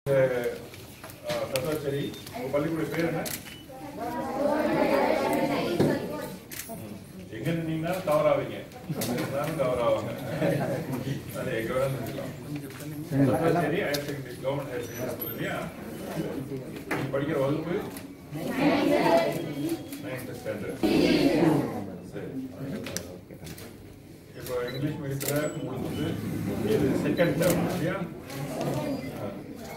சரி உங்க பள்ளிக்கூட பேர் என்ன எங்க நின்னீங்கன்னா தவறாவீங்க இருந்தாலும் தவறாவாங்க அது எங்க வேணாலும் நிக்கலாம் சரி higher secondary government higher secondary school இல்லையா நீங்க படிக்கிற வகுப்பு நைன்த் ஸ்டாண்டர்ட் சரி இப்போ இங்கிலீஷ் மீடியத்துல உங்களுக்கு வந்து இது செகண்ட் டேர்ம் இல்லையா ஆ.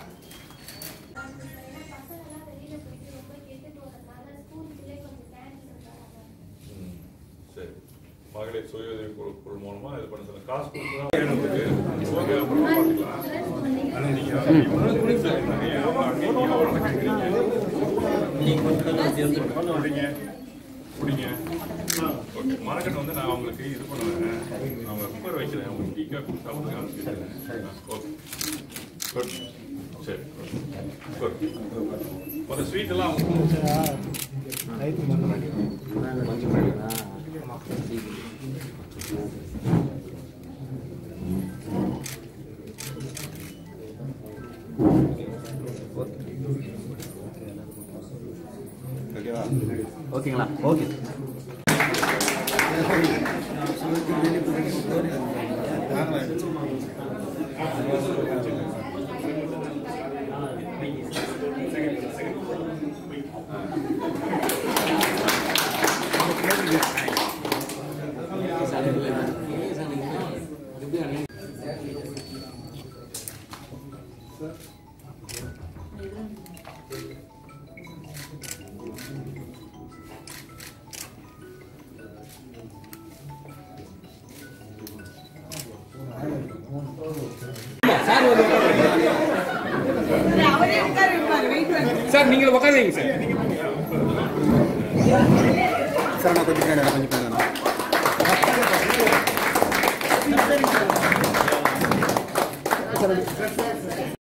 பசங்கெல்லாம் வெளியில போயிட்டு ரொம்ப கெட்டுட்டு வரதுனால ஸ்கூலுக்குள்ளே கொஞ்சம் கேன்சர் இருக்காங்க ம், சரி மகளிர் சுய உதவி குழு குழு மூலமா இது பண்ண சொல்ல காசு கொடுத்துதான் உங்களுக்கு ஓகே அப்புறம் பார்த்துக்கலாம் ஆனா நீங்க இவ்வளவு குடிச்சு நிறைய அவங்க அங்கேயும் இவ்வளவு வளர்க்குறீங்க. குடிங்க குடிங்க ஓகே மரக்கட்டை வந்து நான் உங்களுக்கு இது பண்ணுவேன் அவங்க குக்கர் வைக்கிறேன் உங்களுக்கு டீ காஃபி சாப்பிட்டு காமிச்சிக்கிறேன் ஓகே குட் சரி குட் ஒரு ஸ்வீட் எல்லாம் ஓகேங்களா ஓகே சார் நீங்க உட்காருங்க சார் சார் நான் கொஞ்சம் பின்னாடி கொஞ்சம் பின்னாடி